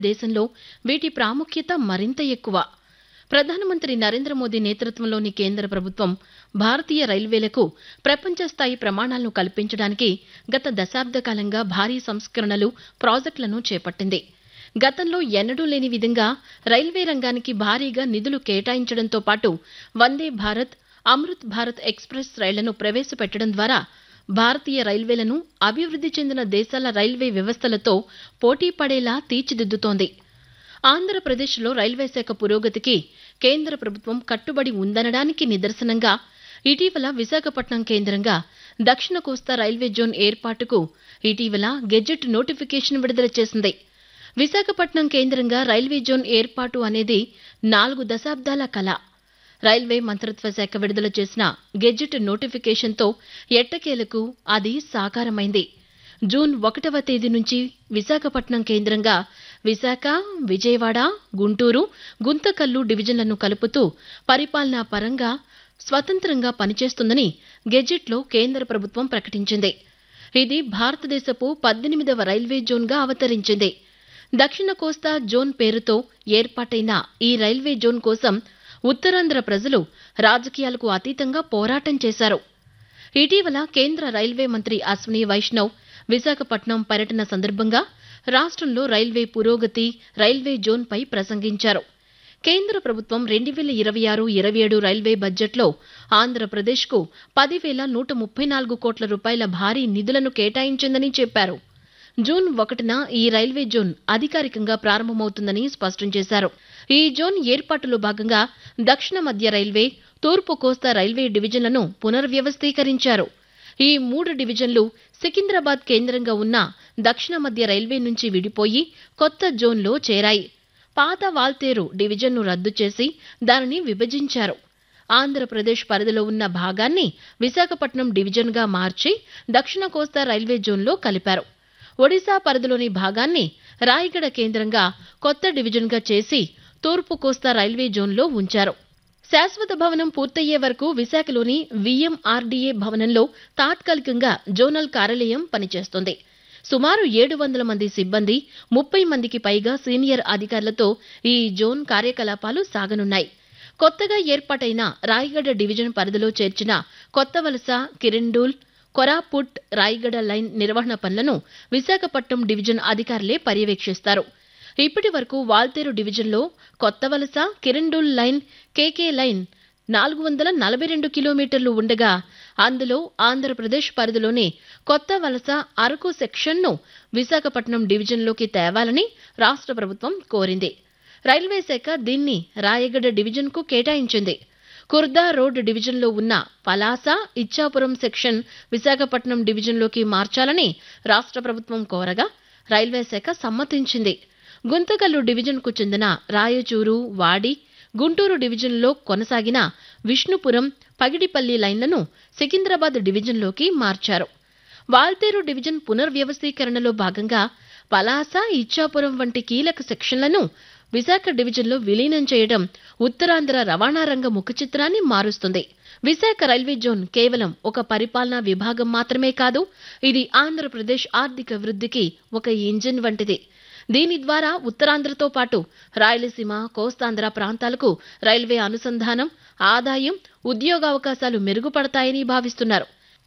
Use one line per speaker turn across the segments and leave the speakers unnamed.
దేశంలో వీటి ప్రాముఖ్యత మరింత ఎక్కువ ప్రధానమంత్రి నరేంద్ర మోదీ నేతృత్వంలోని కేంద్ర ప్రభుత్వం భారతీయ రైల్వేలకు ప్రపంచ స్థాయి ప్రమాణాలను కల్పించడానికి గత దశాబ్ద కాలంగా భారీ సంస్కరణలు ప్రాజెక్టులను చేపట్టింది గతంలో ఎన్నడూ లేని విధంగా రైల్వే రంగానికి భారీగా నిధులు కేటాయించడంతో పాటు వందే భారత్ అమృత్ భారత్ ఎక్స్ప్రెస్ రైళ్లను ప్రవేశపెట్టడం ద్వారా భారతీయ రైల్వేలను అభివృద్ధి చెందిన దేశాల రైల్వే వ్యవస్థలతో పోటీ పడేలా తీర్చిదిద్దుతోంది ఆంధ్రప్రదేశ్లో రైల్వే శాఖ పురోగతికి కేంద్ర ప్రభుత్వం కట్టుబడి ఉందనడానికి నిదర్శనంగా ఇటీవల విశాఖపట్నం కేంద్రంగా దక్షిణ కోస్తా రైల్వే జోన్ ఏర్పాటుకు ఇటీవల గెజెట్ నోటిఫికేషన్ విడుదల చేసింది విశాఖపట్నం కేంద్రంగా రైల్వే జోన్ ఏర్పాటు అనేది నాలుగు దశాబ్దాల కళ రైల్వే మంత్రిత్వ శాఖ విడుదల చేసిన గెజెట్ నోటిఫికేషన్తో ఎట్టకేలకు అది సాకారమైంది జూన్ ఒకటవ తేదీ నుంచి విశాఖపట్నం కేంద్రంగా విశాఖ విజయవాడ గుంటూరు గుంతకల్లు డివిజన్లను కలుపుతూ పరిపాలనా పరంగా స్వతంత్రంగా పనిచేస్తుందని గెజెట్లో కేంద్ర ప్రభుత్వం ప్రకటించింది ఇది భారతదేశపు పద్దెనిమిదవ రైల్వే జోన్గా అవతరించింది దక్షిణ కోస్తా జోన్ పేరుతో ఏర్పాటైన ఈ రైల్వే జోన్ కోసం ఉత్తరాంధ్ర ప్రజలు రాజకీయాలకు అతీతంగా పోరాటం చేశారు ఇటీవల కేంద్ర రైల్వే మంత్రి అశ్విని వైష్ణవ్ విశాఖపట్నం పర్యటన సందర్భంగా రాష్ట్రంలో రైల్వే పురోగతి రైల్వే జోన్పై ప్రసంగించారు కేంద్ర ప్రభుత్వం రెండు వేల ఇరవై ఆరు ఇరవై ఏడు రైల్వే బడ్జెట్లో ఆంధ్రప్రదేశ్కు పదివేల నూట ముప్పై నాలుగు కోట్ల రూపాయల భారీ నిధులను కేటాయించిందని చెప్పారు జూన్ ఒకటిన ఈ రైల్వే జోన్ అధికారికంగా ప్రారంభమవుతుందని స్పష్టం చేశారు ఈ జోన్ ఏర్పాటులో భాగంగా దక్షిణ మధ్య రైల్వే తూర్పు కోస్తా రైల్వే డివిజన్లను పునర్వ్యవస్థీకరించారు ఈ మూడు డివిజన్లు సికింద్రాబాద్ కేంద్రంగా ఉన్న దక్షిణ మధ్య రైల్వే నుంచి విడిపోయి కొత్త జోన్లో చేరాయి పాత వాల్తేరు డివిజన్ను రద్దు చేసి దానిని విభజించారు ఆంధ్రప్రదేశ్ పరిధిలో ఉన్న భాగాన్ని విశాఖపట్నం డివిజన్గా మార్చి దక్షిణ కోస్తా రైల్వే జోన్లో కలిపారు ఒడిశా పరిధిలోని భాగాన్ని రాయగడ కేంద్రంగా కొత్త డివిజన్గా చేసి తూర్పు కోస్తా రైల్వే జోన్లో ఉంచారు శాశ్వత భవనం పూర్తయ్యే వరకు విశాఖలోని విఎంఆర్డీఏ భవనంలో తాత్కాలికంగా జోనల్ కార్యాలయం పనిచేస్తోంది సుమారు ఏడు వందల మంది సిబ్బంది ముప్పై మందికి పైగా సీనియర్ అధికారులతో ఈ జోన్ కార్యకలాపాలు సాగనున్నాయి కొత్తగా ఏర్పాటైన రాయగడ డివిజన్ పరిధిలో చేర్చిన కొత్త వలస కిరండూల్ కొరాపుట్ రాయగడ లైన్ నిర్వహణ పనులను విశాఖపట్నం డివిజన్ అధికారులే పర్యవేక్షిస్తారు ఇప్పటి వరకు వాల్తేరు డివిజన్లో కొత్త వలస కిరండూల్ లైన్ కేకే లైన్ నాలుగు వందల నలభై రెండు కిలోమీటర్లు ఉండగా అందులో ఆంధ్రప్రదేశ్ పరిధిలోని కొత్త వలస అరకు సెక్షన్ను విశాఖపట్నం డివిజన్లోకి తేవాలని రాష్ట్ర ప్రభుత్వం కోరింది రైల్వే శాఖ దీన్ని రాయగడ డివిజన్కు కేటాయించింది కుర్దా రోడ్ డివిజన్లో ఉన్న పలాస ఇచ్చాపురం సెక్షన్ విశాఖపట్నం డివిజన్లోకి మార్చాలని రాష్ట్ర ప్రభుత్వం కోరగా రైల్వే శాఖ సమ్మతించింది గుంతకల్లు డివిజన్కు చెందిన రాయచూరు వాడి గుంటూరు డివిజన్లో కొనసాగిన విష్ణుపురం పగిడిపల్లి లైన్లను సికింద్రాబాద్ డివిజన్లోకి మార్చారు వాల్తేరు డివిజన్ పునర్వ్యవస్థీకరణలో భాగంగా పలాస ఇచ్చాపురం వంటి కీలక సెక్షన్లను విశాఖ డివిజన్లో విలీనం చేయడం ఉత్తరాంధ్ర రవాణా రంగ ముఖచిత్రాన్ని మారుస్తుంది విశాఖ రైల్వే జోన్ కేవలం ఒక పరిపాలనా విభాగం మాత్రమే కాదు ఇది ఆంధ్రప్రదేశ్ ఆర్థిక వృద్ధికి ఒక ఇంజిన్ వంటిది దీని ద్వారా ఉత్తరాంధ్రతో పాటు రాయలసీమ కోస్తాంధ్ర ప్రాంతాలకు రైల్వే అనుసంధానం ఆదాయం ఉద్యోగావకాశాలు మెరుగుపడతాయని భావిస్తున్నారు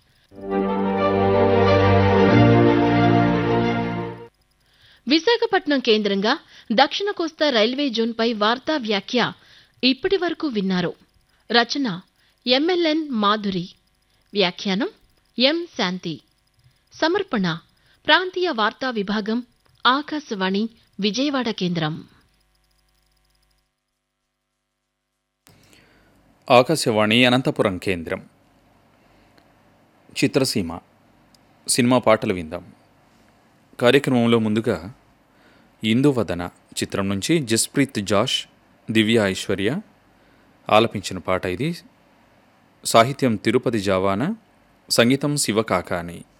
విశాఖపట్నం కేంద్రంగా దక్షిణ కోస్తా రైల్వే జోన్పై వార్తా వ్యాఖ్య ఇప్పటి వరకు విన్నారు రచన ఎంఎల్ఎన్ మాధురి వ్యాఖ్యానం ఎం శాంతి సమర్పణ ప్రాంతీయ వార్తా విభాగం ఆకాశవాణి విజయవాడ కేంద్రం
ఆకాశవాణి అనంతపురం కేంద్రం చిత్రసీమ సినిమా పాటలు విందాం కార్యక్రమంలో ముందుగా ఇందువదన చిత్రం నుంచి జస్ప్రీత్ జాష్ దివ్య ఐశ్వర్య ఆలపించిన పాట ఇది సాహిత్యం తిరుపతి జావాన సంగీతం శివకాకాని